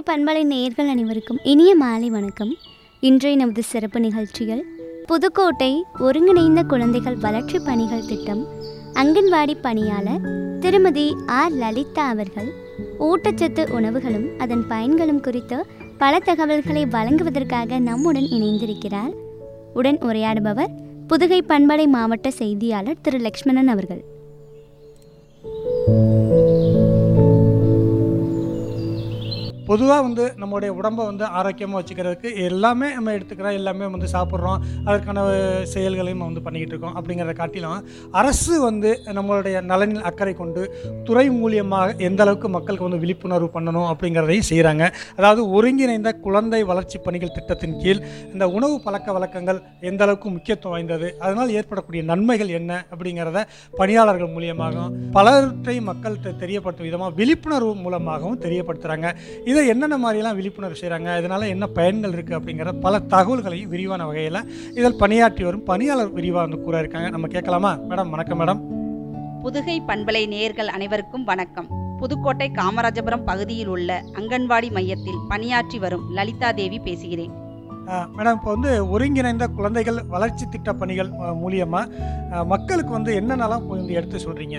பண்பலை நேயர்கள் அனைவருக்கும் இனிய மாலை வணக்கம் இன்றைய நமது சிறப்பு நிகழ்ச்சிகள் புதுக்கோட்டை ஒருங்கிணைந்த குழந்தைகள் வளர்ச்சி பணிகள் திட்டம் அங்கன்வாடி பணியாளர் திருமதி ஆர் லலிதா அவர்கள் ஊட்டச்சத்து உணவுகளும் அதன் பயன்களும் குறித்து பல தகவல்களை வழங்குவதற்காக நம்முடன் இணைந்திருக்கிறார் உடன் உரையாடுபவர் புதுகை பண்பலை மாவட்ட செய்தியாளர் திரு லக்ஷ்மணன் அவர்கள் பொதுவாக வந்து நம்மளுடைய உடம்பை வந்து ஆரோக்கியமாக வச்சுக்கிறதுக்கு எல்லாமே நம்ம எடுத்துக்கிறோம் எல்லாமே வந்து சாப்பிட்றோம் அதற்கான செயல்களையும் நம்ம வந்து பண்ணிக்கிட்டு இருக்கோம் அப்படிங்கிறத காட்டிலும் அரசு வந்து நம்மளுடைய நலனில் அக்கறை கொண்டு துறை மூலியமாக எந்த அளவுக்கு மக்களுக்கு வந்து விழிப்புணர்வு பண்ணணும் அப்படிங்கிறதையும் செய்கிறாங்க அதாவது ஒருங்கிணைந்த குழந்தை வளர்ச்சி பணிகள் திட்டத்தின் கீழ் இந்த உணவு பழக்க வழக்கங்கள் எந்த அளவுக்கு முக்கியத்துவம் வாய்ந்தது அதனால் ஏற்படக்கூடிய நன்மைகள் என்ன அப்படிங்கிறத பணியாளர்கள் மூலியமாகவும் பலற்றை மக்கள் தெ- தெரியப்படுத்தும் விதமாக விழிப்புணர்வு மூலமாகவும் தெரியப்படுத்துகிறாங்க இதை என்னென்ன மாதிரிலாம் விழிப்புணர்வு செய்கிறாங்க இதனால் என்ன பயன்கள் இருக்குது அப்படிங்கிற பல தகவல்களையும் விரிவான வகையில் இதில் பணியாற்றி வரும் பணியாளர் விரிவாக வந்து கூற இருக்காங்க நம்ம கேட்கலாமா மேடம் வணக்கம் மேடம் புதுகை பண்பலை நேயர்கள் அனைவருக்கும் வணக்கம் புதுக்கோட்டை காமராஜபுரம் பகுதியில் உள்ள அங்கன்வாடி மையத்தில் பணியாற்றி வரும் லலிதா தேவி பேசுகிறேன் அஹ், மேடம் இப்போ வந்து ஒருங்கிணைந்த குழந்தைகள் வளர்ச்சி திட்ட பணிகள் மூலியமாக மக்களுக்கு வந்து என்னென்னலாம் வந்து எடுத்து சொல்கிறீங்க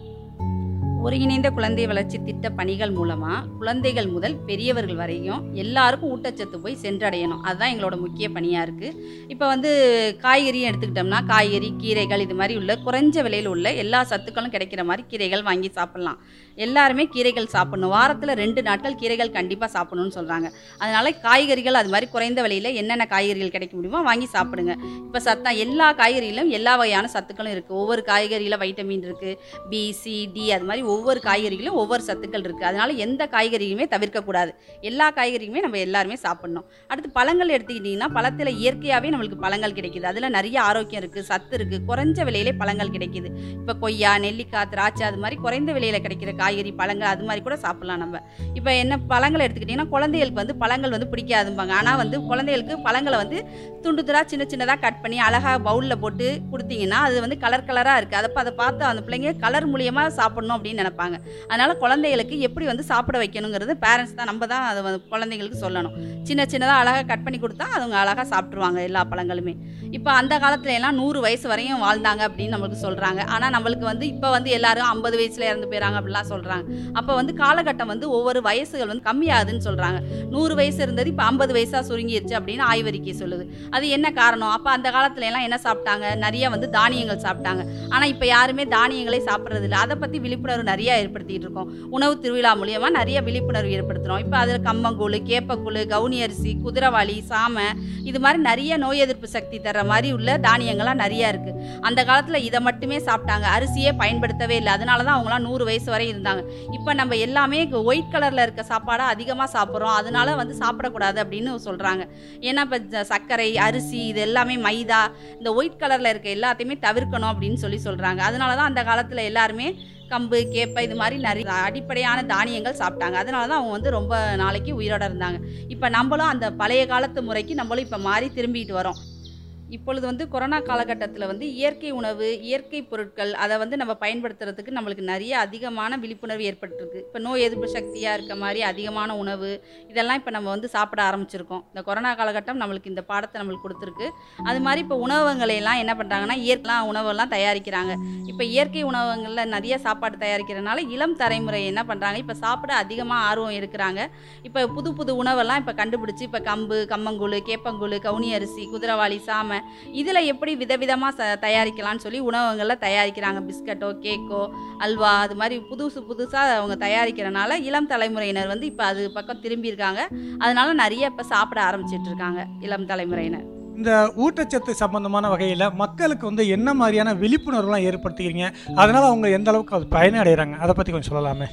ஒருங்கிணைந்த குழந்தை வளர்ச்சி திட்ட பணிகள் மூலமா குழந்தைகள் முதல் பெரியவர்கள் வரையும் எல்லாருக்கும் ஊட்டச்சத்து போய் சென்றடையணும் அதுதான் எங்களோட முக்கிய பணியா இருக்கு இப்போ வந்து காய்கறி எடுத்துக்கிட்டோம்னா காய்கறி கீரைகள் இது மாதிரி உள்ள குறைஞ்ச விலையில் உள்ள எல்லா சத்துக்களும் கிடைக்கிற மாதிரி கீரைகள் வாங்கி சாப்பிடலாம் எல்லாருமே கீரைகள் சாப்பிடணும் வாரத்தில் ரெண்டு நாட்கள் கீரைகள் கண்டிப்பாக சாப்பிடணும்னு சொல்கிறாங்க அதனால காய்கறிகள் அது மாதிரி குறைந்த விலையில் என்னென்ன காய்கறிகள் கிடைக்க முடியுமோ வாங்கி சாப்பிடுங்க இப்போ சத்தம் எல்லா காய்கறியிலும் எல்லா வகையான சத்துக்களும் இருக்குது ஒவ்வொரு காய்கறியில் வைட்டமின் இருக்குது பி சி டி அது மாதிரி ஒவ்வொரு காய்கறிகளும் ஒவ்வொரு சத்துக்கள் இருக்குது அதனால எந்த காய்கறியுமே தவிர்க்கக்கூடாது எல்லா காய்கறியுமே நம்ம எல்லாருமே சாப்பிடணும் அடுத்து பழங்கள் எடுத்துக்கிட்டிங்கன்னா பழத்தில் இயற்கையாகவே நம்மளுக்கு பழங்கள் கிடைக்குது அதில் நிறைய ஆரோக்கியம் இருக்குது சத்து இருக்குது குறைஞ்ச விலையிலே பழங்கள் கிடைக்குது இப்போ கொய்யா நெல்லிக்காய் திராட்சை அது மாதிரி குறைந்த விலையில் கிடைக்கிற காய்கறி பழங்கள் அது மாதிரி கூட சாப்பிடலாம் நம்ம இப்போ என்ன பழங்கள் எடுத்துக்கிட்டிங்கன்னா குழந்தைகளுக்கு வந்து பழங்கள் வந்து பிடிக்காதும்பாங்க ஆனால் வந்து குழந்தைகளுக்கு பழங்களை வந்து துண்டு துண்டா சின்ன சின்னதாக கட் பண்ணி அழகாக பவுலில் போட்டு கொடுத்தீங்கன்னா அது வந்து கலர் கலராக இருக்குது அதை அதை பார்த்து அந்த பிள்ளைங்க கலர் மூலியமாக சாப்பிடணும் அப்படின்னு நினைப்பாங்க அதனால் குழந்தைகளுக்கு எப்படி வந்து சாப்பிட வைக்கணுங்கிறது பேரண்ட்ஸ் தான் நம்ம தான் அதை வந்து குழந்தைங்களுக்கு சொல்லணும் சின்ன சின்னதாக அழகாக கட் பண்ணி கொடுத்தா அவங்க அழகாக சாப்பிட்ருவாங்க எல்லா பழங்களுமே இப்போ அந்த காலத்துல எல்லாம் நூறு வயசு வரையும் வாழ்ந்தாங்க அப்படின்னு நம்மளுக்கு சொல்கிறாங்க ஆனால் நம்மளுக்கு வந்து இப்போ வந்து எல்லாரும் ஐம்பது வயசில் இறந்து போயிறாங்க அப்படிலாம் சொல்கிறாங்க அப்போ வந்து காலகட்டம் வந்து ஒவ்வொரு வயசுகள் வந்து கம்மியாகுதுன்னு சொல்கிறாங்க நூறு வயசு இருந்தது இப்போ ஐம்பது வயசாக சுருங்கிருச்சு அப்படின்னு ஆய்வறிக்கை சொல்லுது அது என்ன காரணம் அப்போ அந்த காலத்துல எல்லாம் என்ன சாப்பிட்டாங்க நிறைய வந்து தானியங்கள் சாப்பிட்டாங்க ஆனால் இப்போ யாருமே தானியங்களே சாப்பிட்றது இல்லை அதை பற்றி விழிப்புணர்வு நிறைய ஏற்படுத்திட்டு இருக்கோம் உணவு திருவிழா மூலியமாக நிறைய விழிப்புணர்வு ஏற்படுத்துகிறோம் இப்போ அதில் கம்மங்கூழ் கேப்பக்கூழ் கவுனி அரிசி குதிரவாளி சாமை இது மாதிரி நிறைய நோய் எதிர்ப்பு சக்தி தர்ற மாதிரி உள்ள தானியங்கள்லாம் நிறைய இருக்குது அந்த காலத்தில் இதை மட்டுமே சாப்பிட்டாங்க அரிசியே பயன்படுத்தவே இல்லை அதனால தான் அவங்களாம் நூறு வயசு வரை இருந்தாங்க இப்போ நம்ம எல்லாமே ஒயிட் கலரில் இருக்க சாப்பாடை அதிகமாக சாப்பிட்றோம் அதனால வந்து சாப்பிடக்கூடாது அப்படின்னு சொல்கிறாங்க ஏன்னா இப்போ சர்க்கரை அரிசி இது எல்லாமே மைதா இந்த ஒயிட் கலரில் இருக்க எல்லாத்தையுமே தவிர்க்கணும் அப்படின்னு சொல்லி சொல்கிறாங்க அதனால தான் அந்த காலத்தில் எல்லாருமே கம்பு கேப்பை இது மாதிரி நிறைய அடிப்படையான தானியங்கள் சாப்பிட்டாங்க அதனால தான் அவங்க வந்து ரொம்ப நாளைக்கு உயிரோட இருந்தாங்க இப்போ நம்மளும் அந்த பழைய காலத்து முறைக்கு நம்மளும் இப்போ மாறி திரும்பிட்டு வரோம் இப்பொழுது வந்து கொரோனா காலகட்டத்தில் வந்து இயற்கை உணவு இயற்கை பொருட்கள் அதை வந்து நம்ம பயன்படுத்துறதுக்கு நம்மளுக்கு நிறைய அதிகமான விழிப்புணர்வு ஏற்பட்டிருக்கு இப்போ நோய் எதிர்ப்பு சக்தியாக இருக்க மாதிரி அதிகமான உணவு இதெல்லாம் இப்போ நம்ம வந்து சாப்பிட ஆரம்பிச்சிருக்கோம் இந்த கொரோனா காலகட்டம் நம்மளுக்கு இந்த பாடத்தை நம்மளுக்கு கொடுத்துருக்கு அது மாதிரி இப்போ உணவகங்களை எல்லாம் என்ன பண்ணுறாங்கன்னா இயற்கை உணவெல்லாம் தயாரிக்கிறாங்க இப்போ இயற்கை உணவகங்களில் நிறைய சாப்பாடு தயாரிக்கிறதுனால இளம் தலைமுறை என்ன பண்ணுறாங்க இப்போ சாப்பிட அதிகமாக ஆர்வம் இருக்கிறாங்க இப்போ புது புது உணவெல்லாம் இப்போ கண்டுபிடிச்சி இப்போ கம்பு கம்மங்கூழ் கேப்பங்கூழ் கவுனி அரிசி குதிரவாளி சாமை இதில் எப்படி விதவிதமாக ச தயாரிக்கலாம்னு சொல்லி உணவகங்களில் தயாரிக்கிறாங்க பிஸ்கட்டோ கேக்கோ அல்வா அது மாதிரி புதுசு புதுசாக அவங்க தயாரிக்கிறனால இளம் தலைமுறையினர் வந்து இப்போ அது பக்கம் திரும்பியிருக்காங்க அதனால நிறைய இப்போ சாப்பிட ஆரம்பிச்சிட்டு இருக்காங்க இளம் தலைமுறையினர் இந்த ஊட்டச்சத்து சம்பந்தமான வகையில் மக்களுக்கு வந்து என்ன மாதிரியான விழிப்புணர்வுலாம் ஏற்படுத்திக்கிறீங்க அதனால் அவங்க எந்த அளவுக்கு அது பயனடைகிறாங்க அதை பற்றி கொஞ்சம் சொல்லலாமே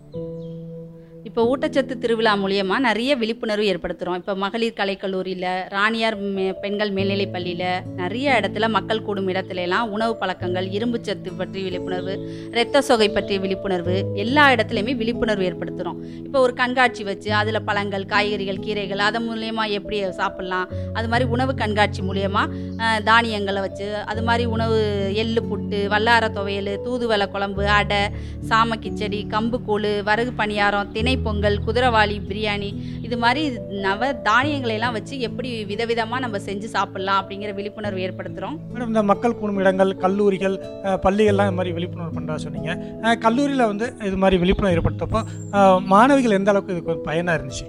இப்போ ஊட்டச்சத்து திருவிழா மூலியமாக நிறைய விழிப்புணர்வு ஏற்படுத்துகிறோம் இப்போ மகளிர் கலைக்கல்லூரியில் ராணியார் மே- பெண்கள் மேல்நிலைப் பள்ளியில் நிறைய இடத்துல மக்கள் கூடும் இடத்துல எல்லாம் உணவு பழக்கங்கள் இரும்புச்சத்து பற்றி விழிப்புணர்வு இரத்த சொகை பற்றிய விழிப்புணர்வு எல்லா இடத்துலையுமே விழிப்புணர்வு ஏற்படுத்துகிறோம் இப்போ ஒரு கண்காட்சி வச்சு அதில் பழங்கள் காய்கறிகள் கீரைகள் அதன் மூலயமா எப்படி சாப்பிட்லாம் அது மாதிரி உணவு கண்காட்சி மூலியமாக தானியங்களை வச்சு அது மாதிரி உணவு எள்ளு புட்டு வல்லார துவையல் தூதுவளை குழம்பு அடை சாம கிச்சடி கம்பு கூழ் வரகு பணியாரம் திணை பொங்கல் குதிரவாளி பிரியாணி இது மாதிரி நவ தானியங்களை எல்லாம் வச்சு எப்படி விதவிதமாக நம்ம செஞ்சு சாப்பிட்லாம் அப்படிங்கிற விழிப்புணர்வு ஏற்படுத்துகிறோம் மேடம் இந்த மக்கள் கூடும் இடங்கள் கல்லூரிகள் அஹ், பள்ளிகள்லாம் இது மாதிரி விழிப்புணர்வு பண்ணுறா சொன்னீங்க கல்லூரியில் வந்து இது மாதிரி விழிப்புணர்வு ஏற்படுத்தப்போ அஹ், மாணவிகள் எந்த அளவுக்கு இதுக்கு ஒரு பயனாக இருந்துச்சு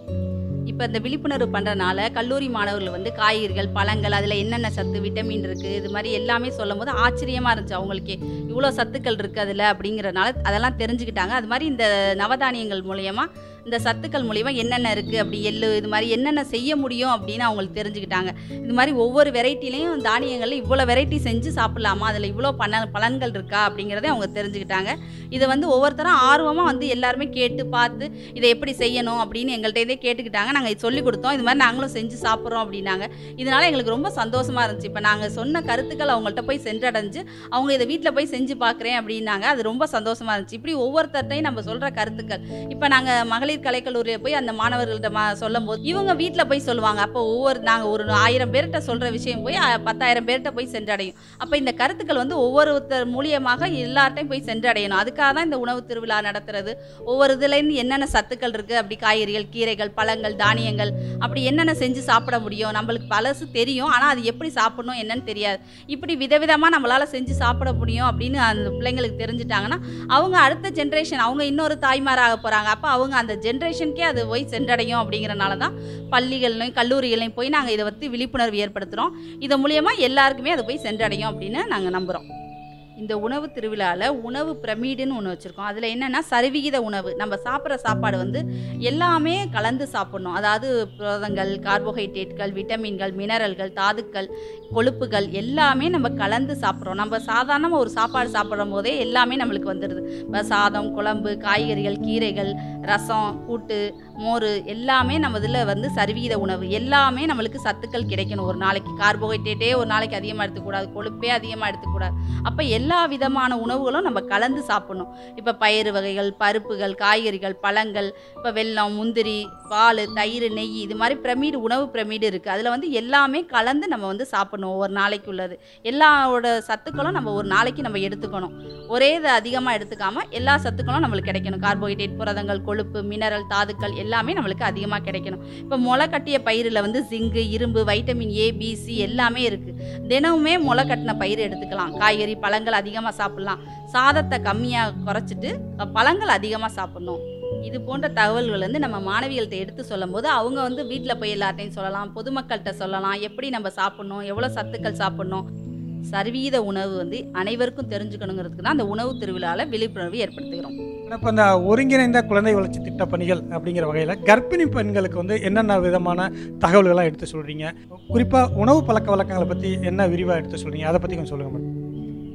இப்போ இந்த விழிப்புணர்வு பண்ணுறனால கல்லூரி மாணவர்கள் வந்து காய்கறிகள் பழங்கள் அதில் என்னென்ன சத்து விட்டமின் இருக்குது இது மாதிரி எல்லாமே சொல்லும் போது ஆச்சரியமாக இருந்துச்சு அவங்களுக்கே இவ்வளோ சத்துக்கள் இருக்குது அதில் அப்படிங்கிறனால அதெல்லாம் தெரிஞ்சுக்கிட்டாங்க அது மாதிரி இந்த நவதானியங்கள் மூலயமா இந்த சத்துக்கள் மூலியமா என்னென்ன இருக்குது அப்படி எள்ளு இது மாதிரி என்னென்ன செய்ய முடியும் அப்படின்னு அவங்களுக்கு தெரிஞ்சுக்கிட்டாங்க இது மாதிரி ஒவ்வொரு வெரைட்டிலையும் தானியங்களில் இவ்வளோ வெரைட்டி செஞ்சு சாப்பிட்லாமா அதில் இவ்வளோ பண பலன்கள் இருக்கா அப்படிங்கிறத அவங்க தெரிஞ்சுக்கிட்டாங்க இதை வந்து ஒவ்வொருத்தரும் ஆர்வமாக வந்து எல்லாருமே கேட்டு பார்த்து இதை எப்படி செய்யணும் அப்படின்னு எங்கள்கிட்ட இதே கேட்டுக்கிட்டாங்க நாங்கள் சொல்லி கொடுத்தோம் இது மாதிரி நாங்களும் செஞ்சு சாப்பிட்றோம் அப்படின்னாங்க இதனால எங்களுக்கு ரொம்ப சந்தோஷமாக இருந்துச்சு இப்போ நாங்கள் சொன்ன கருத்துக்கள் அவங்கள்ட்ட போய் சென்றடைஞ்சு அவங்க இதை வீட்டில் போய் செஞ்சு பார்க்குறேன் அப்படின்னாங்க அது ரொம்ப சந்தோஷமாக இருந்துச்சு இப்படி ஒவ்வொருத்தர்ட்டையும் நம்ம சொல்கிற கருத்துக்கள் இப்போ நாங்கள் மகளிர் கலைக்கல்லூரியில் போய் அந்த மாணவர்கள்ட்ட மா சொல்லும் போது இவங்க வீட்டில் போய் சொல்லுவாங்க அப்போ ஒவ்வொரு நாங்கள் ஒரு ஆயிரம் பேர்கிட்ட சொல்கிற விஷயம் போய் அஹ், பத்தாயிரம் பேர்கிட்ட போய் சென்றடையும் அப்போ இந்த கருத்துக்கள் வந்து ஒவ்வொருத்தர் மூலியமாக எல்லார்ட்டையும் போய் சென்றடையணும் அதுக்காக தான் இந்த உணவு திருவிழா நடத்துறது ஒவ்வொரு இதுலேருந்து என்னென்ன சத்துக்கள் இருக்குது அப்படி காய்கறிகள் கீரைகள் பழங்கள் தானியங்கள் அப்படி என்னென்ன செஞ்சு சாப்பிட முடியும் நம்மளுக்கு பழசு தெரியும் ஆனால் அது எப்படி சாப்பிடணும் என்னன்னு தெரியாது இப்படி விதவிதமாக நம்மளால் செஞ்சு சாப்பிட முடியும் அப்படின்னு அந்த பிள்ளைங்களுக்கு தெரிஞ்சுட்டாங்கன்னா அவங்க அடுத்த ஜென்ரேஷன் அவங்க இன்னொரு தாய்மாராக போகிறாங்க அப்போ அவங்க அந்த ஜென்ரேஷனுக்கே அது போய் சென்றடையும் அப்படிங்கிறனால தான் பள்ளிகள்லையும் கல்லூரிகளையும் போய் நாங்கள் இதை பற்றி விழிப்புணர்வு ஏற்படுத்துகிறோம் இது மூலியமாக எல்லாருக்குமே அது போய் சென்றடையும் அப்படின்னு நாங்கள் நம்புகிறோம் இந்த உணவு திருவிழாவில் உணவு பிரமிடுன்னு ஒன்று வச்சுருக்கோம் அதில் என்னென்னா சரிவிகித உணவு நம்ம சாப்பிட்ற சாப்பாடு வந்து எல்லாமே கலந்து சாப்பிட்ணும் அதாவது புரதங்கள் கார்போஹைட்ரேட்கள் விட்டமின்கள் மினரல்கள் தாதுக்கள் கொழுப்புகள் எல்லாமே நம்ம கலந்து சாப்பிட்றோம் நம்ம சாதாரணமாக ஒரு சாப்பாடு சாப்பிடும் போதே எல்லாமே நம்மளுக்கு வந்துடுது இப்போ சாதம் குழம்பு காய்கறிகள் கீரைகள் ரசம் கூட்டு மோர் எல்லாமே நம்ம இதில் வந்து சரிவிகித உணவு எல்லாமே நம்மளுக்கு சத்துக்கள் கிடைக்கணும் ஒரு நாளைக்கு கார்போஹைட்ரேட்டே ஒரு நாளைக்கு அதிகமாக எடுத்துக்கூடாது கொழுப்பே அதிகமாக எடுத்துக்கூடாது அப்போ எல்லா விதமான உணவுகளும் நம்ம கலந்து சாப்பிடணும் இப்போ பயிறு வகைகள் பருப்புகள் காய்கறிகள் பழங்கள் இப்போ வெல்லம் முந்திரி பால் தயிர் நெய் இது மாதிரி பிரமிடு உணவு பிரமிடு இருக்குது அதில் வந்து எல்லாமே கலந்து நம்ம வந்து சாப்பிடணும் ஒரு நாளைக்கு உள்ளது எல்லாவோட சத்துக்களும் நம்ம ஒரு நாளைக்கு நம்ம எடுத்துக்கணும் ஒரே இது அதிகமாக எடுத்துக்காம எல்லா சத்துக்களும் நம்மளுக்கு கிடைக்கணும் கார்போஹைட்ரேட் புரதங்கள் கொழுப்பு மினரல் தாதுக்கள் எல்லாமே நம்மளுக்கு அதிகமாக கிடைக்கணும் இப்போ முளை கட்டிய பயிரில் வந்து ஜிங்கு இரும்பு வைட்டமின் ஏ பி சி எல்லாமே இருக்குது தினமுமே முளை கட்டின பயிர் எடுத்துக்கலாம் காய்கறி பழங்கள் அதிகமாக சாப்பிட்லாம் சாதத்தை கம்மியாக குறைச்சிட்டு அஹ், பழங்கள் அதிகமாக சாப்பிடணும் இது போன்ற தகவல்கள் வந்து நம்ம மாணவிகள்கிட்ட எடுத்து சொல்லும்போது அவங்க வந்து வீட்டில் போய் எல்லார்ட்டையும் சொல்லலாம் பொதுமக்கள்கிட்ட சொல்லலாம் எப்படி நம்ம சாப்பிடணும் எவ்வளோ சத்துக்கள் சாப்பிடணும் சர்வீத உணவு வந்து அனைவருக்கும் தெரிஞ்சுக்கணுங்கிறதுக்கு தான் அந்த உணவு திருவிழாவில் விழிப்புணர்வு ஏற்படுத்துகிறோம் இப்போ இந்த ஒருங்கிணைந்த குழந்தை வளர்ச்சி திட்ட பணிகள் அப்படிங்கிற வகையில் கர்ப்பிணி பெண்களுக்கு வந்து என்னென்ன விதமான தகவல்கள்லாம் எடுத்து சொல்கிறீங்க குறிப்பாக உணவு பழக்க வழக்கங்களை பற்றி என்ன விரிவாக எடுத்து சொல்கிறீங்க அதை பற்றி கொஞ்சம் சொல்லுங்கள் மேடம்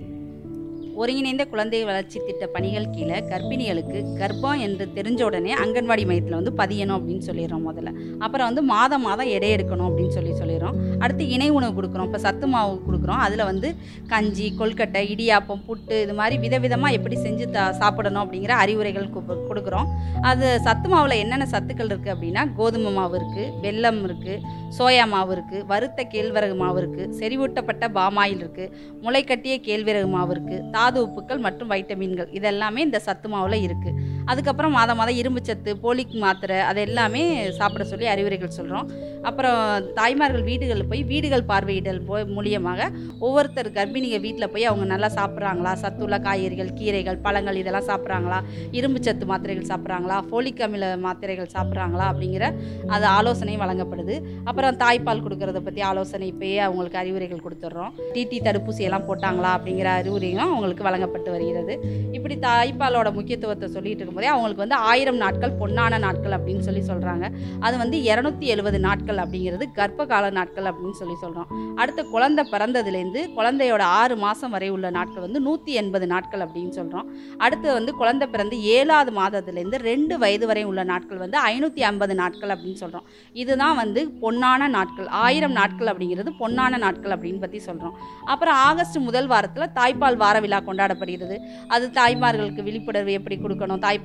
ஒருங்கிணைந்த குழந்தை வளர்ச்சி திட்ட பணிகள் கீழே கர்ப்பிணிகளுக்கு கர்ப்பம் என்று தெரிஞ்ச உடனே அங்கன்வாடி மையத்தில் வந்து பதியணும் அப்படின்னு சொல்லிடுறோம் முதல்ல அப்புறம் வந்து மாதம் மாதம் எடை எடுக்கணும் அப்படின்னு சொல்லி சொல்லிடுறோம் அடுத்து இணை உணவு கொடுக்குறோம் இப்போ சத்து மாவு கொடுக்குறோம் அதில் வந்து கஞ்சி கொல்கட்டை இடியாப்பம் புட்டு இது மாதிரி விதவிதமாக எப்படி செஞ்சு த சாப்பிடணும் அப்படிங்கிற அறிவுரைகள் கு- கொடுக்குறோம் அது சத்து மாவில் என்னென்ன சத்துக்கள் இருக்குது அப்படின்னா கோதுமை மாவு இருக்குது வெல்லம் இருக்குது சோயா மாவு இருக்குது வறுத்த கேழ்வரகு மாவு இருக்குது செறிவூட்டப்பட்ட பாமாயில் இருக்குது முளைக்கட்டிய கேழ்வரகு மாவு இருக்குது தாது உப்புக்கள் மற்றும் வைட்டமின்கள் இதெல்லாமே இந்த சத்து மாவில் இருக்குது அதுக்கப்புறம் மாதம் மாதம் இரும்பு சத்து போலிக் மாத்திரை அது எல்லாமே சாப்பிட சொல்லி அறிவுரைகள் சொல்கிறோம் அப்புறம் தாய்மார்கள் வீடுகளில் போய் வீடுகள் பார்வையிடல் போ மூலியமாக ஒவ்வொருத்தர் கர்ப்பிணிங்க வீட்டில் போய் அவங்க நல்லா சாப்பிட்றாங்களா சத்துள்ள காய்கறிகள் கீரைகள் பழங்கள் இதெல்லாம் சாப்பிட்றாங்களா இரும்பு சத்து மாத்திரைகள் சாப்பிட்றாங்களா ஃபோலிக் அமில மாத்திரைகள் சாப்பிட்றாங்களா அப்படிங்கிற அது ஆலோசனை வழங்கப்படுது அப்புறம் தாய்ப்பால் கொடுக்கறத பற்றி ஆலோசனை இப்பயே அவங்களுக்கு அறிவுரைகள் கொடுத்துட்றோம் டிடி தடுப்பூசி எல்லாம் போட்டாங்களா அப்படிங்கிற அறிவுரையும் அவங்களுக்கு வழங்கப்பட்டு வருகிறது இப்படி தாய்ப்பாலோட முக்கியத்துவத்தை சொல்லிட்டு இருக்கும்போதே அவங்களுக்கு வந்து ஆயிரம் நாட்கள் பொன்னான நாட்கள் அப்படின்னு சொல்லி சொல்கிறாங்க அது வந்து இரநூத்தி எழுபது நாட்கள் அப்படிங்கிறது கர்ப்ப கால நாட்கள் அப்படின்னு சொல்லி சொல்கிறோம் அடுத்து குழந்தை பிறந்ததுலேருந்து குழந்தையோட ஆறு மாதம் வரை உள்ள நாட்கள் வந்து நூற்றி எண்பது நாட்கள் அப்படின்னு சொல்கிறோம் அடுத்து வந்து குழந்தை பிறந்து ஏழாவது மாதத்துலேருந்து ரெண்டு வயது வரை உள்ள நாட்கள் வந்து ஐநூற்றி ஐம்பது நாட்கள் அப்படின்னு சொல்கிறோம் இதுதான் வந்து பொன்னான நாட்கள் ஆயிரம் நாட்கள் அப்படிங்கிறது பொன்னான நாட்கள் அப்படின்னு பற்றி சொல்கிறோம் அப்புறம் ஆகஸ்ட் முதல் வாரத்தில் தாய்ப்பால் வார விழா கொண்டாடப்படுகிறது அது தாய்மார்களுக்கு விழிப்புணர்வு எப்படி கொடுக்கணும் தாய்ப்பால்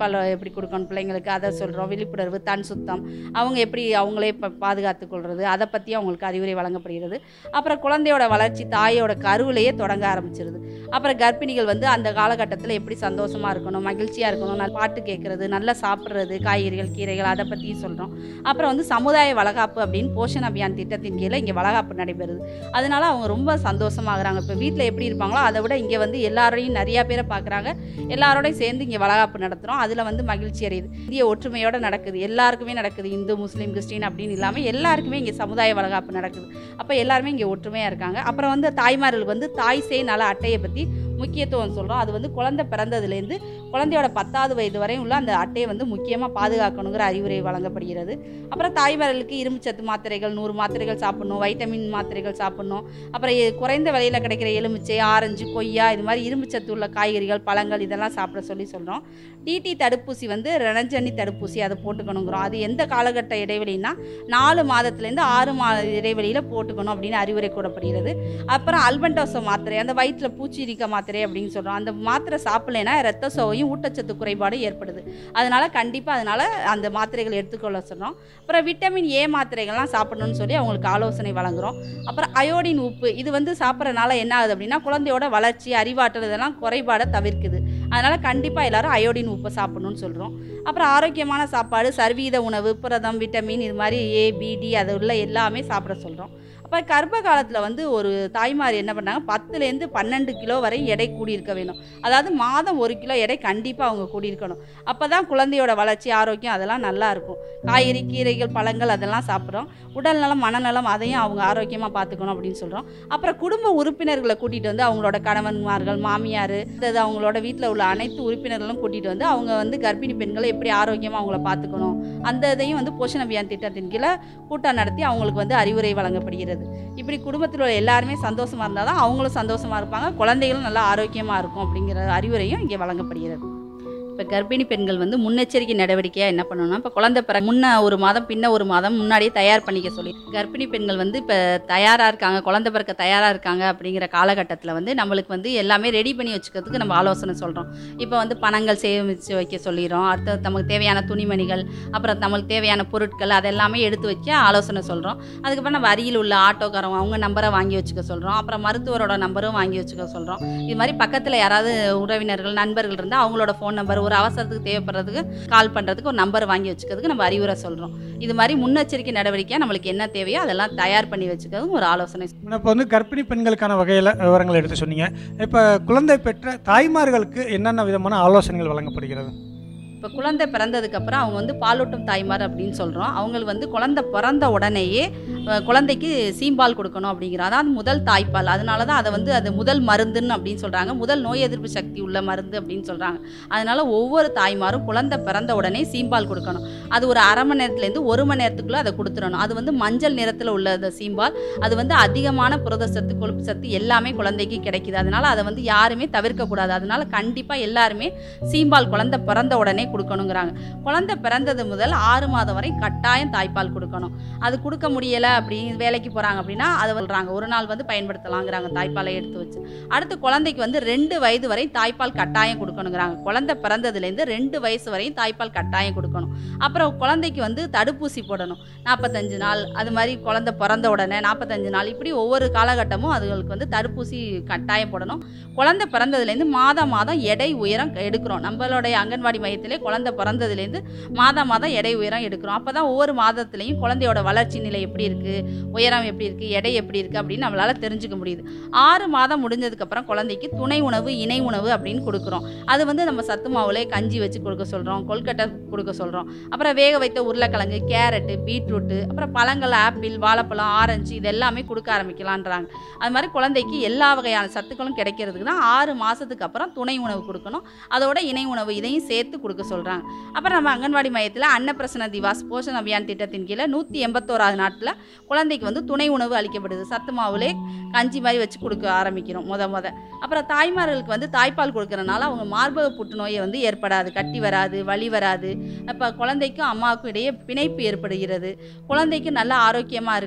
தாய்ப்பால் எப்படி கொடுக்கணும் பிள்ளைங்களுக்கு அதை சொல்கிறோம் விழிப்புணர்வு தன் சுத்தம் அவங்க எப்படி அவங்களே இப்போ பாதுகாத்து கொள்வது அதை பற்றி அவங்களுக்கு அறிவுரை வழங்கப்படுகிறது அப்புறம் குழந்தையோட வளர்ச்சி தாயோட கருவிலேயே தொடங்க ஆரம்பிச்சிருது அப்புறம் கர்ப்பிணிகள் வந்து அந்த காலகட்டத்தில் எப்படி சந்தோஷமாக இருக்கணும் மகிழ்ச்சியாக இருக்கணும் நல்ல பாட்டு கேட்குறது நல்லா சாப்பிட்றது காய்கறிகள் கீரைகள் அதை பற்றியும் சொல்கிறோம் அப்புறம் வந்து சமுதாய வளகாப்பு அப்படின்னு போஷன் அபியான் திட்டத்தின் கீழே இங்கே வளகாப்பு நடைபெறுது அதனால அவங்க ரொம்ப சந்தோஷமாகறாங்க இப்போ வீட்டில் எப்படி இருப்பாங்களோ அதை விட இங்கே வந்து எல்லாரையும் நிறையா பேரை பார்க்குறாங்க எல்லாரோடையும் சேர்ந்து இங்கே வளகாப்பு நடத்துகிறோம் அதில் வந்து மகிழ்ச்சி அடையுது இந்திய ஒற்றுமையோடு நடக்குது எல்லாருக்குமே நடக்குது இந்து முஸ்லீம் கிறிஸ்டின் அப்படின்னு இல்லாமல் எல்லாருக்குமே இங்கே சமுதாய வளகாப்பு நடக்குது அப்போ எல்லாருமே இங்கே ஒற்றுமையாக இருக்காங்க அப்புறம் வந்து தாய்மார்களுக்கு வந்து தாய் சேய் நல அட்டையை பற்றி முக்கியத்துவம் சொல்கிறோம் அது வந்து குழந்தை பிறந்ததுலேருந்து குழந்தையோட பத்தாவது வயது வரையும் உள்ள அந்த அட்டையை வந்து முக்கியமாக பாதுகாக்கணுங்கிற அறிவுரை வழங்கப்படுகிறது அப்புறம் தாய்மார்களுக்கு இரும்புச்சத்து மாத்திரைகள் நூறு மாத்திரைகள் சாப்பிடணும் வைட்டமின் மாத்திரைகள் சாப்பிடணும் அப்புறம் எ- குறைந்த விலையில் கிடைக்கிற எலுமிச்சை ஆரஞ்சு கொய்யா இது மாதிரி இரும்புச்சத்து உள்ள காய்கறிகள் பழங்கள் இதெல்லாம் சாப்பிட சொல்லி சொல்கிறோம் டிடி தடுப்பூசி வந்து ரணஜன்னி தடுப்பூசி அதை போட்டுக்கணுங்கிறோம் அது எந்த காலகட்ட இடைவெளினா நாலு மாதத்துலேருந்து ஆறு மாத இடைவெளியில் போட்டுக்கணும் அப்படின்னு அறிவுரை கூறப்படுகிறது அப்புறம் அல்பண்டோசோ மாத்திரை அந்த வயிற்றில் பூச்சி இருக்க மாத்திரை அப்படின்னு சொல்கிறோம் அந்த மாத்திரை சாப்பிடலைன்னா ரத்த சோகையும் ஊட்டச்சத்து குறைபாடும் ஏற்படுது அதனால கண்டிப்பாக அதனால அந்த மாத்திரைகள் எடுத்துக்கொள்ள சொல்கிறோம் அப்புறம் விட்டமின் ஏ மாத்திரைகள்லாம் சாப்பிடணும்னு சொல்லி அவங்களுக்கு ஆலோசனை வழங்குறோம் அப்புறம் அயோடின் உப்பு இது வந்து சாப்பிட்றதுனால என்ன ஆகுது அப்படின்னா குழந்தையோட வளர்ச்சி அறிவாற்றல் இதெல்லாம் குறைபாடை தவிர்க்குது அதனால் கண்டிப்பாக எல்லாரும் அயோடின் உப்பை சாப்பிடணும்னு சொல்கிறோம் அப்புறம் ஆரோக்கியமான சாப்பாடு சர்வீத உணவு புரதம் விட்டமின் இது மாதிரி ஏ பி டி அது உள்ள எல்லாமே சாப்பிட சொல்கிறோம் அப்போ கர்ப்ப காலத்தில் வந்து ஒரு தாய்மார் என்ன பண்ணாங்க பத்துலேருந்து பன்னெண்டு கிலோ வரை எடை கூடியிருக்க வேணும் அதாவது மாதம் ஒரு கிலோ எடை கண்டிப்பாக அவங்க கூடியிருக்கணும் அப்போ தான் குழந்தையோட வளர்ச்சி ஆரோக்கியம் அதெல்லாம் நல்லா இருக்கும் காய்கறி கீரைகள் பழங்கள் அதெல்லாம் சாப்பிட்றோம் உடல்நலம் மனநலம் அதையும் அவங்க ஆரோக்கியமாக பார்த்துக்கணும் அப்படின்னு சொல்கிறோம் அப்புறம் குடும்ப உறுப்பினர்களை கூட்டிகிட்டு வந்து அவங்களோட கணவன்மார்கள் மாமியார் அதாவது அவங்களோட வீட்டில் உள்ள அனைத்து உறுப்பினர்களும் கூட்டிகிட்டு வந்து அவங்க வந்து கர்ப்பிணி பெண்களை எப்படி ஆரோக்கியமாக அவங்கள பார்த்துக்கணும் அந்த இதையும் வந்து போஷன் அபியான் திட்டத்தின் கீழே கூட்டம் நடத்தி அவங்களுக்கு வந்து அறிவுரை வழங்கப்படுகிறது இப்படி குடும்பத்தில் உள்ள எல்லாருமே சந்தோஷமாக இருந்தால் தான் அவங்களும் சந்தோஷமாக இருப்பாங்க குழந்தைகளும் நல்லா ஆரோக்கியமாக இருக்கும் அப்படிங்கிற அறிவுரையும் இங்கே வழங்கப்படுகிறது இப்போ கர்ப்பிணி பெண்கள் வந்து முன்னெச்சரிக்கை நடவடிக்கையாக என்ன பண்ணணும்னா இப்போ குழந்தை பிற முன்ன ஒரு மாதம் பின்ன ஒரு மாதம் முன்னாடியே தயார் பண்ணிக்க சொல்லி கர்ப்பிணி பெண்கள் வந்து இப்போ தயாராக இருக்காங்க குழந்தை பிறக்க தயாராக இருக்காங்க அப்படிங்கிற காலகட்டத்தில் வந்து நம்மளுக்கு வந்து எல்லாமே ரெடி பண்ணி வச்சுக்கிறதுக்கு நம்ம ஆலோசனை சொல்கிறோம் இப்போ வந்து பணங்கள் சேமித்து வைக்க சொல்லிடுறோம் அடுத்து நமக்கு தேவையான துணிமணிகள் அப்புறம் நம்மளுக்கு தேவையான பொருட்கள் அதெல்லாமே எடுத்து வைக்க ஆலோசனை சொல்கிறோம் அதுக்கப்புறம் நம்ம அருகில் உள்ள ஆட்டோக்காரங்க அவங்க நம்பரை வாங்கி வச்சுக்க சொல்கிறோம் அப்புறம் மருத்துவரோட நம்பரும் வாங்கி வச்சுக்க சொல்கிறோம் இது மாதிரி பக்கத்தில் யாராவது உறவினர்கள் நண்பர்கள் இருந்தால் அவங்களோட ஃபோன் நம்பர் ஒரு அவசரத்துக்கு தேவைப்படுறதுக்கு கால் பண்ணுறதுக்கு ஒரு நம்பர் வாங்கி வச்சுக்கிறதுக்கு நம்ம அறிவுரை சொல்கிறோம் இது மாதிரி முன்னெச்சரிக்கை நடவடிக்கையாக நம்மளுக்கு என்ன தேவையோ அதெல்லாம் தயார் பண்ணி வச்சுக்கிறதும் ஒரு ஆலோசனை இப்போ வந்து கர்ப்பிணி பெண்களுக்கான வகையில் விவரங்கள் எடுத்து சொன்னீங்க இப்போ குழந்தை பெற்ற தாய்மார்களுக்கு என்னென்ன விதமான ஆலோசனைகள் வழங்கப்படுகிறது இப்போ குழந்தை பிறந்ததுக்கப்புறம் அவங்க வந்து பாலூட்டும் தாய்மார் அப்படின்னு சொல்கிறோம் அவங்களுக்கு வந்து குழந்தை பிறந்த உடனேயே அஹ், குழந்தைக்கு சீம்பால் கொடுக்கணும் அப்படிங்கிறோம் அதாவது முதல் தாய்ப்பால் அதனால தான் அதை வந்து அது முதல் மருந்துன்னு அப்படின்னு சொல்கிறாங்க முதல் நோய் எதிர்ப்பு சக்தி உள்ள மருந்து அப்படின்னு சொல்கிறாங்க அதனால ஒவ்வொரு தாய்மாரும் குழந்தை பிறந்த உடனே சீம்பால் கொடுக்கணும் அது ஒரு அரை மணி நேரத்துலேருந்து ஒரு மணி நேரத்துக்குள்ளே அதை கொடுத்துடணும் அது வந்து மஞ்சள் நிறத்தில் உள்ள அந்த சீம்பால் அது வந்து அதிகமான புரதச்சத்து கொழுப்பு சத்து எல்லாமே குழந்தைக்கு கிடைக்குது அதனால அதை வந்து யாருமே தவிர்க்கக்கூடாது அதனால கண்டிப்பாக எல்லாருமே சீம்பால் குழந்தை பிறந்த உடனே கொடுக்கணுங்கிறாங்க குழந்தை பிறந்தது முதல் ஆறு மாதம் வரை கட்டாயம் தாய்ப்பால் கொடுக்கணும் அது கொடுக்க முடியலை அப்படின்னு வேலைக்கு போகிறாங்க அப்படின்னா அதை சொல்கிறாங்க ஒரு நாள் வந்து பயன்படுத்தலாங்கிறாங்க தாய்ப்பாலை எடுத்து வச்சு அடுத்து குழந்தைக்கு வந்து ரெண்டு வயது வரை தாய்ப்பால் கட்டாயம் கொடுக்கணுங்கிறாங்க குழந்தை பிறந்ததுலேருந்து ரெண்டு வயசு வரையும் தாய்ப்பால் கட்டாயம் கொடுக்கணும் அப்புறம் குழந்தைக்கு வந்து தடுப்பூசி போடணும் நாற்பத்தஞ்சு நாள் அது மாதிரி குழந்தை பிறந்த உடனே நாற்பத்தஞ்சு நாள் இப்படி ஒவ்வொரு காலகட்டமும் அதுகளுக்கு வந்து தடுப்பூசி கட்டாயம் போடணும் குழந்தை பிறந்ததுலேருந்து மாதம் மாதம் எடை உயரம் எடுக்கிறோம் நம்மளுடைய அங்கன்வாடி மையத்திலே குழந்தை பிறந்ததுலேருந்து மாதம் மாதம் எடை உயரம் எடுக்கிறோம் அப்போ தான் ஒவ்வொரு மாதத்துலேயும் குழந்தையோட வளர்ச்சி நிலை எப்படி இருக்குது உயரம் எப்படி இருக்குது எடை எப்படி இருக்குது அப்படின்னு நம்மளால் தெரிஞ்சுக்க முடியுது ஆறு மாதம் முடிஞ்சதுக்கப்புறம் குழந்தைக்கு துணை உணவு இணை உணவு அப்படின்னு கொடுக்குறோம் அது வந்து நம்ம சத்து மாவுலே கஞ்சி வச்சு கொடுக்க சொல்கிறோம் கொல்கட்டை கொடுக்க சொல்கிறோம் அப்புறம் வேக வைத்த உருளைக்கிழங்கு கேரட்டு பீட்ரூட்டு அப்புறம் பழங்கள் ஆப்பிள் வாழைப்பழம் ஆரஞ்சு இது எல்லாமே கொடுக்க ஆரம்பிக்கலான்றாங்க அது மாதிரி குழந்தைக்கு எல்லா வகையான சத்துக்களும் கிடைக்கிறதுக்கு தான் ஆறு மாதத்துக்கு அப்புறம் துணை உணவு கொடுக்கணும் அதோட இணை உணவு இதையும் சேர்த்து கொடுக்க சொல்கிறாங்க அப்புறம் நம்ம அங்கன்வாடி மையத்தில் அன்னப்பிரசன திவாஸ் போஷன் அபியான் திட்டத்தின் கீழே நூற்றி எண்பத்தோராது நாட்டில் குழந்தைக்கு வந்து துணை உணவு அளிக்கப்படுது சத்து மாவுலே கஞ்சி மாதிரி வச்சு கொடுக்க ஆரம்பிக்கிறோம் முத முத அப்புறம் தாய்மார்களுக்கு வந்து தாய்ப்பால் கொடுக்கறனால அவங்க மார்பக புற்றுநோயை வந்து ஏற்படாது கட்டி வராது வலி வராது அப்போ குழந்தைக்கும் அம்மாவுக்கும் இடையே பிணைப்பு ஏற்படுகிறது குழந்தைக்கு நல்ல ஆரோக்கியமாக இருக்குது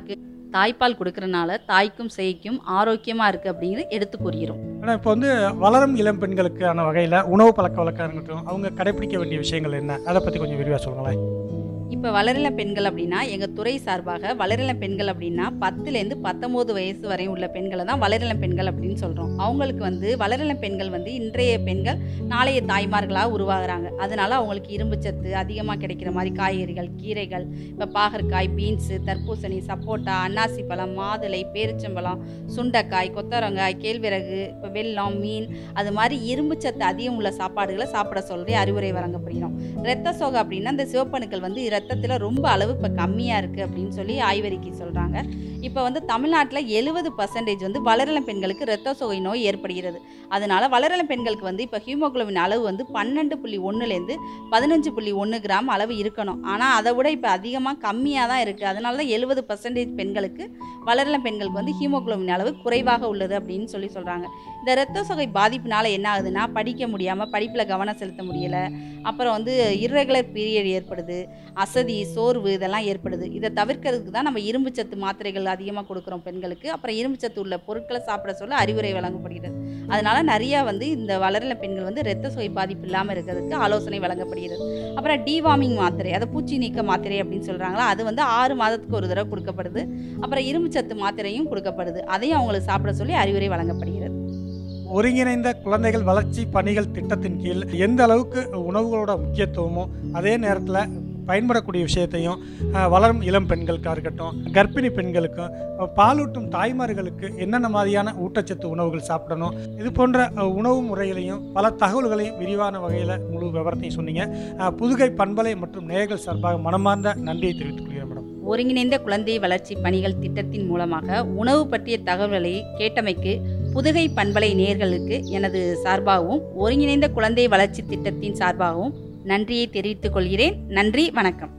தாய்ப்பால் கொடுக்கறனால தாய்க்கும் சேய்க்கும் ஆரோக்கியமாக இருக்குது அப்படிங்கிறது எடுத்து கூறுகிறோம் ஆனால் இப்போ வந்து வளரும் இளம் பெண்களுக்கான வகையில் உணவு பழக்க வழக்கம் இருக்கட்டும் அவங்க கடைப்பிடிக்க வேண்டிய விஷயங்கள் என்ன அதை பற்றி கொஞ்சம் விரிவாக சொல்லுங்களேன் இப்போ வளரிளம் பெண்கள் அப்படின்னா எங்கள் துறை சார்பாக வளரிளம் பெண்கள் அப்படின்னா பத்துலேருந்து பத்தொம்போது வயசு வரை உள்ள பெண்களை தான் வளரிளம் பெண்கள் அப்படின்னு சொல்கிறோம் அவங்களுக்கு வந்து வளரிளம் பெண்கள் வந்து இன்றைய பெண்கள் நாளைய தாய்மார்களாக உருவாகுறாங்க அதனால அவங்களுக்கு இரும்பு சத்து அதிகமாக கிடைக்கிற மாதிரி காய்கறிகள் கீரைகள் இப்போ பாகற்காய் பீன்ஸு தர்பூசணி சப்போட்டா அன்னாசி பழம் மாதுளை பேரிச்சம்பழம் சுண்டைக்காய் கொத்தரங்காய் கேழ்விறகு இப்போ வெல்லம் மீன் அது மாதிரி இரும்பு சத்து அதிகம் உள்ள சாப்பாடுகளை சாப்பிட சொல்லி அறிவுரை வழங்கப்படுகிறோம் இரத்த சோகை அப்படின்னா இந்த சிவப்பணுக்கள் வந்து இரத்தத்தில் ரொம்ப அளவு இப்போ கம்மியாக இருக்குது அப்படின்னு சொல்லி ஆய்வறிக்கை சொல்கிறாங்க இப்போ வந்து தமிழ்நாட்டில் எழுபது பர்சன்டேஜ் வந்து வளரிளம் பெண்களுக்கு இரத்த சோகை நோய் ஏற்படுகிறது அதனால வளரிளம் பெண்களுக்கு வந்து இப்போ ஹீமோகுளோபின் அளவு வந்து பன்னெண்டு புள்ளி ஒன்றுலேருந்து பதினஞ்சு புள்ளி ஒன்று கிராம் அளவு இருக்கணும் ஆனால் அதை விட இப்போ அதிகமாக கம்மியாக தான் இருக்குது அதனால தான் எழுபது பர்சன்டேஜ் பெண்களுக்கு வளரிளம் பெண்களுக்கு வந்து ஹீமோகுளோபின் அளவு குறைவாக உள்ளது அப்படின்னு சொல்லி சொல்கிறாங்க இந்த இரத்த சோகை பாதிப்புனால என்ன ஆகுதுன்னா படிக்க முடியாமல் படிப்பில் கவனம் செலுத்த முடியலை அப்புறம் வந்து இர்ரெகுலர் பீரியட் ஏற்படுது அசதி சோர்வு இதெல்லாம் ஏற்படுது இதை தவிர்க்கிறதுக்கு தான் நம்ம இரும்பு சத்து மாத்திரைகள் அதிகமாக கொடுக்குறோம் பெண்களுக்கு அப்புறம் இரும்பு சத்து உள்ள பொருட்களை சாப்பிட சொல்ல அறிவுரை வழங்கப்படுகிறது அதனால நிறையா வந்து இந்த வளரில பெண்கள் வந்து இரத்த சோகை பாதிப்பு இல்லாமல் இருக்கிறதுக்கு ஆலோசனை வழங்கப்படுகிறது அப்புறம் டிவார்மிங் மாத்திரை அதை பூச்சி நீக்க மாத்திரை அப்படின்னு சொல்கிறாங்களா அது வந்து ஆறு மாதத்துக்கு ஒரு தடவை கொடுக்கப்படுது அப்புறம் இரும்பு சத்து மாத்திரையும் கொடுக்கப்படுது அதையும் அவங்களுக்கு சாப்பிட சொல்லி அறிவுரை வழங்கப்படுகிறது ஒருங்கிணைந்த குழந்தைகள் வளர்ச்சி பணிகள் திட்டத்தின் கீழ் எந்த அளவுக்கு உணவுகளோட முக்கியத்துவமும் அதே நேரத்தில் பயன்படக்கூடிய விஷயத்தையும் அஹ், வளரும் இளம் பெண்களுக்காக இருக்கட்டும் கர்ப்பிணி பெண்களுக்கும் அஹ், பாலூட்டும் தாய்மார்களுக்கு என்னென்ன மாதிரியான ஊட்டச்சத்து உணவுகள் சாப்பிடணும் இது போன்ற அஹ், உணவு முறைகளையும் பல தகவல்களையும் விரிவான வகையில் முழு விவரத்தையும் சொன்னீங்க அஹ், புதுகை பண்பலை மற்றும் நேயர்கள் சார்பாக மனமார்ந்த நன்றியை தெரிவித்துக் கொள்கிறேன் மேடம் ஒருங்கிணைந்த குழந்தை வளர்ச்சி பணிகள் திட்டத்தின் மூலமாக உணவு பற்றிய தகவல்களை கேட்டமைக்கு புதுகை பண்பலை நேயர்களுக்கு எனது சார்பாகவும் ஒருங்கிணைந்த குழந்தை வளர்ச்சி திட்டத்தின் சார்பாகவும் நன்றியை தெரிவித்துக் கொள்கிறேன் நன்றி வணக்கம்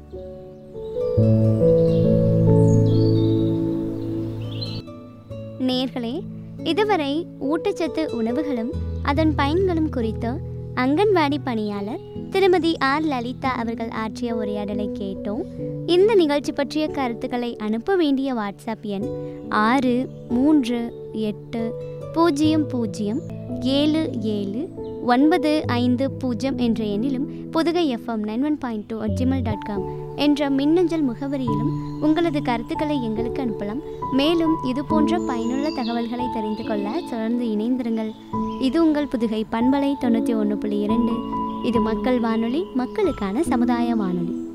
நேர்களே இதுவரை ஊட்டச்சத்து உணவுகளும் அதன் பயன்களும் குறித்து அங்கன்வாடி பணியாளர் திருமதி ஆர் லலிதா அவர்கள் ஆற்றிய உரையாடலை கேட்டோம் இந்த நிகழ்ச்சி பற்றிய கருத்துக்களை அனுப்ப வேண்டிய வாட்ஸ்அப் எண் ஆறு மூன்று எட்டு பூஜ்ஜியம் பூஜ்ஜியம் ஏழு ஏழு ஒன்பது ஐந்து பூஜ்ஜியம் என்ற எண்ணிலும் Pudugai FM nine one point two Gmail dot com என்ற மின்னஞ்சல் முகவரியிலும் உங்களது கருத்துக்களை எங்களுக்கு அனுப்பலாம் மேலும் இது போன்ற பயனுள்ள தகவல்களை தெரிந்து கொள்ள தொடர்ந்து இணைந்திருங்கள் இது உங்கள் புதுகை பண்பலை தொண்ணூற்றி ஒன்று புள்ளி இரண்டு இது மக்கள் வானொலி மக்களுக்கான சமுதாய வானொலி